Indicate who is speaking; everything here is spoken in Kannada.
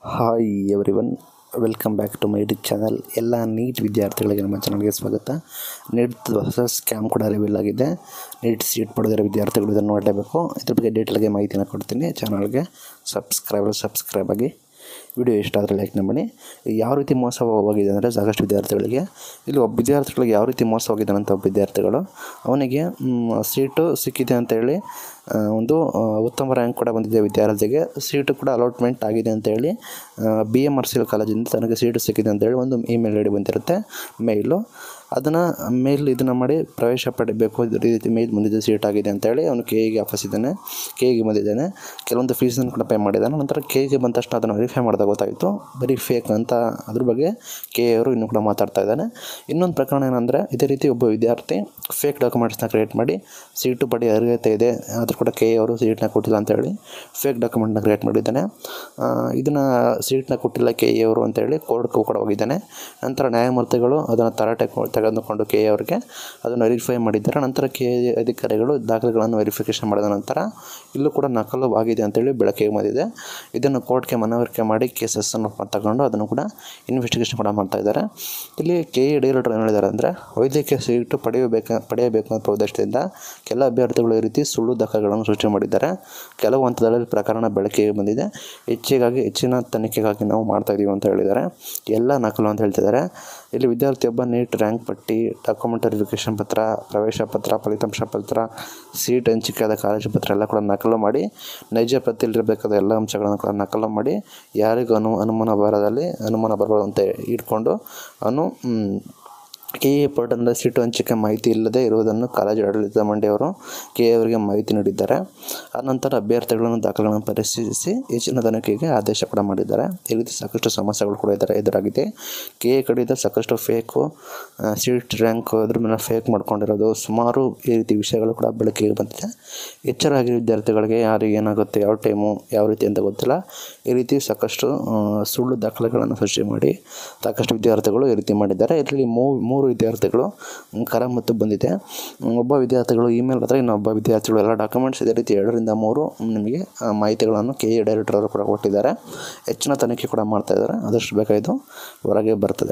Speaker 1: hi everyone welcome back to my YouTube channel ಎಲ್ಲ ನೀಟ್ ವಿದ್ಯಾರ್ಥಿಗಳಿಗೆ ನಮ್ಮ ಚಾನಲ್ಗೆ ಸ್ವಾಗತ ನೀಟ್ ಹೊಸ ಸ್ಕ್ಯಾಮ್ ಕೂಡ ರಿವೀಲ್ ಆಗಿದೆ ನೀಟ್ ಸೀಟ್ ಪಡೆದಿರೋ ವಿದ್ಯಾರ್ಥಿಗಳು ಇದನ್ನು ನೋಡಲೇಬೇಕು ಇದ್ರ ಬಗ್ಗೆ ಡೀಟೇಲ್ಗೆ ಮಾಹಿತಿನ ಕೊಡ್ತೀನಿ ಚಾನಲ್ಗೆ ಸಬ್ಸ್ಕ್ರೈಬ್ ಸಬ್ಸ್ಕ್ರೈಬ್ ಆಗಿ ವಿಡಿಯೋ ಇಷ್ಟ ಆದರೆ ಲೈಕ್ ಮಾಡಿ ಯಾವ ರೀತಿ ಮೋಸವಾಗಿದೆ ಅಂದರೆ ಸಾಕಷ್ಟು ವಿದ್ಯಾರ್ಥಿಗಳಿಗೆ ಇಲ್ಲಿ ಒಬ್ಬ ವಿದ್ಯಾರ್ಥಿಗಳಿಗೆ ಯಾವ ರೀತಿ ಮೋಸವಾಗಿದ್ದಾನೆ ಅಂತ ಒಬ್ಬ ವಿದ್ಯಾರ್ಥಿಗಳು ಅವನಿಗೆ ಮ್, ಸೀಟು ಸಿಕ್ಕಿದೆ ಅಂತೇಳಿ ಆ, ಒಂದು ಆ, ಉತ್ತಮ ರ್ಯಾಂಕ್ ಕೂಡ ಬಂದಿದೆ ವಿದ್ಯಾರ್ಥಿಗೆ ಸೀಟು ಕೂಡ ಅಲಾಟ್ಮೆಂಟ್ ಆಗಿದೆ ಅಂತೇಳಿ B M R C L ಕಾಲೇಜಿಂದ ತನಗೆ ಸೀಟು ಸಿಕ್ಕಿದೆ ಅಂತೇಳಿ ಒಂದು ಇಮೇಲ್ ಐ ಡಿ ಬಂದಿರುತ್ತೆ ಮೇಲು ಅದನ್ನು ಮೇಲ್ ಇದನ್ನು ಮಾಡಿ ಪ್ರವೇಶ ಪಡಿಬೇಕು ಇದೇ ರೀತಿ ಮೇಲ್ ಬಂದಿದೆ ಸೀಟ್ ಆಗಿದೆ ಅಂತೇಳಿ ಅವನು ಕೆ ಇಗೆ ವಾಪಸ್ ಇದ್ದಾನೆ ಕೆ ಇಗೆ ಬಂದಿದ್ದಾನೆ ಕೆಲವೊಂದು ಫೀಸನ್ನು ಕೂಡ ಪೇ ಮಾಡಿದ್ದಾನೆ ನಂತರ ಕೆ ಇಗೆ ಬಂದ ತಕ್ಷಣ ಅದನ್ನು ವೆರಿಫೈ ಮಾಡಿದಾಗ ಗೊತ್ತಾಯಿತು ಬರೀ ಫೇಕ್ ಅಂತ ಅದ್ರ ಬಗ್ಗೆ ಕೆ ಅವರು ಇನ್ನೂ ಕೂಡ ಮಾತಾಡ್ತಾ ಇದ್ದಾನೆ ಇನ್ನೊಂದು ಪ್ರಕರಣ ಏನಂದರೆ ಇದೇ ರೀತಿ ಒಬ್ಬ ವಿದ್ಯಾರ್ಥಿ ಫೇಕ್ ಡಾಕ್ಯುಮೆಂಟ್ಸ್ನ ಕ್ರಿಯೇಟ್ ಮಾಡಿ ಸೀಟು ಪಡಿ ಅರ್ಹತೆ ಇದೆ ಆದರೂ ಕೂಡ ಕೆ ಅವರು ಸೀಟ್ನ ಕೊಟ್ಟಿಲ್ಲ ಅಂತೇಳಿ ಫೇಕ್ ಡಾಕ್ಯುಮೆಂಟ್ನ ಕ್ರಿಯೇಟ್ ಮಾಡಿದ್ದಾನೆ ಇದನ್ನು ಸೀಟ್ನ ಕೊಟ್ಟಿಲ್ಲ ಕೆ ಎ ಅವರು ಅಂತೇಳಿ ಕೋರ್ಟ್ಗೂ ಕೂಡ ಹೋಗಿದ್ದಾನೆ ನಂತರ ನ್ಯಾಯಮೂರ್ತಿಗಳು ಅದನ್ನು ತರಾಟೆ ಕೊ- ತೆಗೆದುಕೊಂಡು ಕೆ ಎ ಅವರಿಗೆ ಅದನ್ನು ವೆರಿಫೈ ಮಾಡಿದ್ದಾರೆ ನಂತರ ಕೆ ಎ ಅಧಿಕಾರಿಗಳು ದಾಖಲೆಗಳನ್ನು ವೆರಿಫಿಕೇಷನ್ ಮಾಡಿದ ನಂತರ ಇಲ್ಲೂ ಕೂಡ ನಕಲು ಆಗಿದೆ ಅಂತೇಳಿ ಬೆಳಕಿಗೆ ಬಂದಿದೆ ಇದನ್ನು ಕೋರ್ಟ್ಗೆ ಮನವರಿಕೆ ಮಾಡಿ ಕೇಸಸ್ಸನ್ನು ತಗೊಂಡು ಅದನ್ನು ಕೂಡ ಇನ್ವೆಸ್ಟಿಗೇಷನ್ ಕೂಡ ಮಾಡ್ತಾ ಇದ್ದಾರೆ ಇಲ್ಲಿ ಕೆ ಎ ಡೈರೆಕ್ಟರ್ ಏನು ಹೇಳಿದ್ದಾರೆ ಅಂದರೆ ವೈದ್ಯಕೀಯ ಸೀಟು ಪಡೆಯಬೇಕು ಪಡೆಯಬೇಕು ಅಂತ ಉದ್ದೇಶದಿಂದ ಕೆಲ ಅಭ್ಯರ್ಥಿಗಳು ಈ ರೀತಿ ಸುಳ್ಳು ದಾಖಲೆಗಳನ್ನು ಸೃಷ್ಟಿ ಮಾಡಿದ್ದಾರೆ ಕೆಲವು ಹಂತದಲ್ಲಿ ಪ್ರಕರಣ ಬೆಳಕಿಗೆ ಬಂದಿದೆ ಹೆಚ್ಚಿಗಾಗಿ ಹೆಚ್ಚಿನ ತನಿಖೆಗಾಗಿ ನಾವು ಮಾಡ್ತಾ ಇದ್ದೀವಿ ಅಂತ ಹೇಳಿದ್ದಾರೆ ಎಲ್ಲ ನಕಲು ಅಂತ ಹೇಳ್ತಿದ್ದಾರೆ ಇಲ್ಲಿ ವಿದ್ಯಾರ್ಥಿಯೊಬ್ಬ ನೀಟ್ ರ್ಯಾಂಕ್ ಪಟ್ಟಿ ಡಾಕ್ಯುಮೆಂಟ್ ವೆರಿಫಿಕೇಷನ್ ಪತ್ರ ಪ್ರವೇಶ ಪತ್ರ ಫಲಿತಾಂಶ ಪತ್ರ ಸೀಟ್ ಹಂಚಿಕೆಯಾದ ಕಾಲೇಜು ಪತ್ರ ಎಲ್ಲ ಕೂಡ ನಕಲು ಮಾಡಿ ನೈಜ ಪ್ರತಿಯಲ್ಲಿರಬೇಕಾದ ಎಲ್ಲ ಅಂಶಗಳನ್ನು ಕೂಡ ನಕಲು ಮಾಡಿ ಯಾರಿಗೂ ಅನು ಅನುಮಾನ ಬರದಲ್ಲಿ ಅನುಮಾನ ಬರದಂತೆ ಇಟ್ಕೊಂಡು ಅವನು ಮ್, ಕೆ ಎ ಪೋರ್ಟಲ್ನ ಸೀಟು ಹಂಚಿಕೆ ಮಾಹಿತಿ ಇಲ್ಲದೆ ಇರುವುದನ್ನು ಕಾಲೇಜು ಆಡಳಿತ ಮಂಡಳಿಯವರು ಕೆ ಎ ಅವರಿಗೆ ಮಾಹಿತಿ ನೀಡಿದ್ದಾರೆ ಆನಂತರ ಅಭ್ಯರ್ಥಿಗಳನ್ನು ದಾಖಲೆಗಳನ್ನು ಪರಿಶೀಲಿಸಿ ಹೆಚ್ಚಿನ ತನಿಖೆಗೆ ಆದೇಶ ಕೂಡ ಮಾಡಿದ್ದಾರೆ ಈ ರೀತಿ ಸಾಕಷ್ಟು ಸಮಸ್ಯೆಗಳು ಕೂಡ ಎದುರ ಎದುರಾಗಿದೆ ಕೆ ಎ ಕಡೆಯಿಂದ ಸಾಕಷ್ಟು ಫೇಕು ಸೀಟ್ ರ್ಯಾಂಕ್ ಅದ್ರ ಮೇಲೆ ಫೇಕ್ ಮಾಡ್ಕೊಂಡಿರೋದು ಸುಮಾರು ಈ ರೀತಿ ವಿಷಯಗಳು ಕೂಡ ಬೆಳಕಿಗೆ ಬಂದಿದೆ ಎಚ್ಚರ ಆಗಿ ವಿದ್ಯಾರ್ಥಿಗಳಿಗೆ ಯಾರಿಗೆ ಏನಾಗುತ್ತೆ ಯಾವ ಟೈಮು ಯಾವ ರೀತಿ ಅಂತ ಗೊತ್ತಿಲ್ಲ ಈ ರೀತಿ ಸಾಕಷ್ಟು ಆ, ಸುಳ್ಳು ದಾಖಲೆಗಳನ್ನು ಸೃಷ್ಟಿ ಮಾಡಿ ಸಾಕಷ್ಟು ವಿದ್ಯಾರ್ಥಿಗಳು ಈ ರೀತಿ ಮಾಡಿದ್ದಾರೆ ಇದರಲ್ಲಿ ಮೂ ಮೂರು ವಿದ್ಯಾರ್ಥಿಗಳು ಮ್, ಕರ ಮತ್ತು ಬಂದಿದೆ ಮ್, ಒಬ್ಬ ವಿದ್ಯಾರ್ಥಿಗಳು ಇಮೇಲ್ ಹತ್ರ ಇನ್ನೊಬ್ಬ ವಿದ್ಯಾರ್ಥಿಗಳು ಎಲ್ಲ ಡಾಕ್ಯುಮೆಂಟ್ಸ್ ಇದೇ ರೀತಿ ಎರಡರಿಂದ ಮೂರು ನಿಮಗೆ ಆ, ಮಾಹಿತಿಗಳನ್ನು ಕೆ ಎ ಡೈರೆಕ್ಟರ್ ಅವರು ಕೂಡ ಕೊಟ್ಟಿದ್ದಾರೆ ಹೆಚ್ಚಿನ ತನಿಖೆ ಕೂಡ ಮಾಡ್ತಾ ಇದ್ದಾರೆ ಆದಷ್ಟು ಬೇಗ ಇದು ಹೊರಗೆ ಬರ್ತದೆ